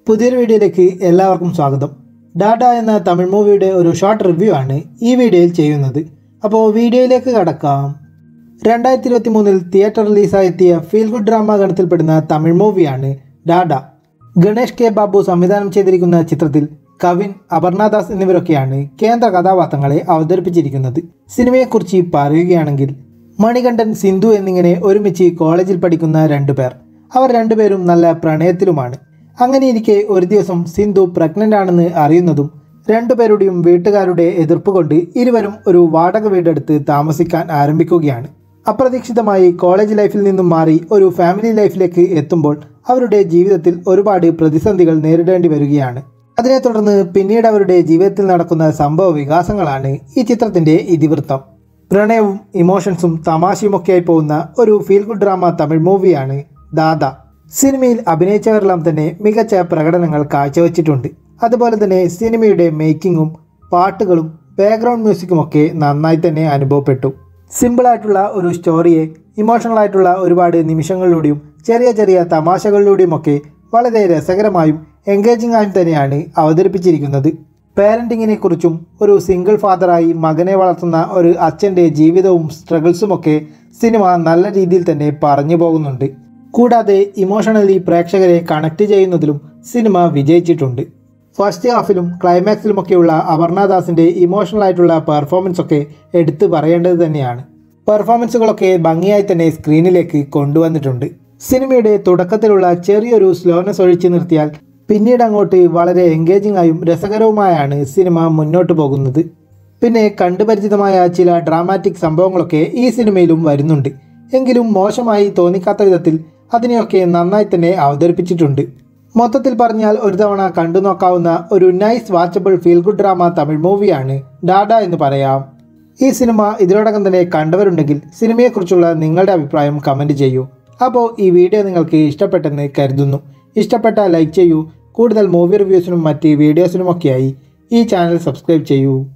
പുതിയൊരു വീഡിയോയിലേക്ക് എല്ലാവർക്കും സ്വാഗതം ഡാഡ എന്ന തമിഴ് മൂവിയുടെ ഒരു ഷോർട്ട് റിവ്യൂ ആണ് ഈ വീഡിയോയിൽ ചെയ്യുന്നത് അപ്പോൾ വീഡിയോയിലേക്ക് കടക്കാം രണ്ടായിരത്തി ഇരുപത്തി മൂന്നിൽ തിയേറ്റർ റിലീസായി എത്തിയ ഫീൽ ഗുഡ് ഡ്രാമ ഗണത്തിൽപ്പെടുന്ന തമിഴ് മൂവിയാണ് ഡാഡ ഗണേഷ് കെ ബാബു സംവിധാനം ചെയ്തിരിക്കുന്ന ചിത്രത്തിൽ കവിൻ അപർണദാസ് എന്നിവരൊക്കെയാണ് കേന്ദ്ര കഥാപാത്രങ്ങളെ അവതരിപ്പിച്ചിരിക്കുന്നത് സിനിമയെക്കുറിച്ച് പറയുകയാണെങ്കിൽ മണികണ്ഠൻ സിന്ധു എന്നിങ്ങനെ ഒരുമിച്ച് കോളേജിൽ പഠിക്കുന്ന രണ്ടുപേർ അവർ രണ്ടുപേരും നല്ല പ്രണയത്തിലുമാണ് അങ്ങനെയിരിക്കെ ഒരു ദിവസം സിന്ധു പ്രഗ്നൻ്റ് ആണെന്ന് അറിയുന്നതും രണ്ടുപേരുടെയും വീട്ടുകാരുടെ എതിർപ്പ് കൊണ്ട് ഇരുവരും ഒരു വാടക വീടെടുത്ത് താമസിക്കാൻ ആരംഭിക്കുകയാണ് അപ്രതീക്ഷിതമായി കോളേജ് ലൈഫിൽ നിന്നും മാറി ഒരു ഫാമിലി ലൈഫിലേക്ക് എത്തുമ്പോൾ അവരുടെ ജീവിതത്തിൽ ഒരുപാട് പ്രതിസന്ധികൾ നേരിടേണ്ടി വരികയാണ് അതിനെ തുടർന്ന് പിന്നീട് അവരുടെ ജീവിതത്തിൽ നടക്കുന്ന സംഭവ വികാസങ്ങളാണ് ഈ ചിത്രത്തിൻ്റെ ഇതിവൃത്തം പ്രണയവും ഇമോഷൻസും തമാശയുമൊക്കെയായി പോകുന്ന ഒരു ഫീൽ ഗുഡ് ഡ്രാമ തമിഴ് മൂവിയാണ് ദാദ സിനിമയിൽ അഭിനയിച്ചവരെല്ലാം തന്നെ മികച്ച പ്രകടനങ്ങൾ കാഴ്ചവെച്ചിട്ടുണ്ട് അതുപോലെ തന്നെ സിനിമയുടെ മേക്കിങ്ങും പാട്ടുകളും ബാക്ക്ഗ്രൗണ്ട് മ്യൂസിക്കും ഒക്കെ നന്നായി തന്നെ അനുഭവപ്പെട്ടു സിമ്പിളായിട്ടുള്ള ഒരു സ്റ്റോറിയെ ഇമോഷണൽ ആയിട്ടുള്ള ഒരുപാട് നിമിഷങ്ങളിലൂടെയും ചെറിയ ചെറിയ തമാശകളിലൂടെയും ഒക്കെ വളരെ രസകരമായും എൻഗേജിംഗ് ആയും തന്നെയാണ് അവതരിപ്പിച്ചിരിക്കുന്നത് പാരൻറ്റിങ്ങിനെ കുറിച്ചും ഒരു സിംഗിൾ ഫാദറായി മകനെ വളർത്തുന്ന ഒരു അച്ഛൻ്റെ ജീവിതവും സ്ട്രഗിൾസുമൊക്കെ സിനിമ നല്ല രീതിയിൽ തന്നെ പറഞ്ഞു പോകുന്നുണ്ട് കൂടാതെ ഇമോഷണലി പ്രേക്ഷകരെ കണക്ട് ചെയ്യുന്നതിലും സിനിമ വിജയിച്ചിട്ടുണ്ട് ഫസ്റ്റ് ഹാഫിലും ക്ലൈമാക്സിലുമൊക്കെയുള്ള അപർണദാസിൻ്റെ ഇമോഷണൽ ആയിട്ടുള്ള പെർഫോമൻസ് ഒക്കെ എടുത്തു പറയേണ്ടത് തന്നെയാണ് പെർഫോമൻസുകളൊക്കെ ഭംഗിയായി തന്നെ സ്ക്രീനിലേക്ക് കൊണ്ടുവന്നിട്ടുണ്ട് സിനിമയുടെ തുടക്കത്തിലുള്ള ചെറിയൊരു സ്ലോനെസ് ഒഴിച്ചു നിർത്തിയാൽ പിന്നീട് അങ്ങോട്ട് വളരെ എൻഗേജിംഗ് ആയും രസകരവുമായാണ് സിനിമ മുന്നോട്ട് പോകുന്നത് പിന്നെ കണ്ടുപരിചിതമായ ചില ഡ്രാമാറ്റിക് സംഭവങ്ങളൊക്കെ ഈ സിനിമയിലും വരുന്നുണ്ട് എങ്കിലും മോശമായി തോന്നിക്കാത്ത വിധത്തിൽ അതിനെയൊക്കെ നന്നായി തന്നെ അവതരിപ്പിച്ചിട്ടുണ്ട് മൊത്തത്തിൽ പറഞ്ഞാൽ ഒരു തവണ കണ്ടു നോക്കാവുന്ന ഒരു nice watchable feel good drama Tamil മൂവിയാണ് ഡാഡ എന്ന് പറയാം ഈ സിനിമ ഇതിനോടകം തന്നെ കണ്ടവരുണ്ടെങ്കിൽ സിനിമയെക്കുറിച്ചുള്ള നിങ്ങളുടെ അഭിപ്രായം കമൻറ്റ് ചെയ്യൂ അപ്പോൾ ഈ വീഡിയോ നിങ്ങൾക്ക് ഇഷ്ടപ്പെട്ടെന്ന് കരുതുന്നു ഇഷ്ടപ്പെട്ട ലൈക്ക് ചെയ്യൂ കൂടുതൽ മൂവി റിവ്യൂസിനും മറ്റ് വീഡിയോസിനുമൊക്കെയായി ഈ ചാനൽ സബ്സ്ക്രൈബ് ചെയ്യൂ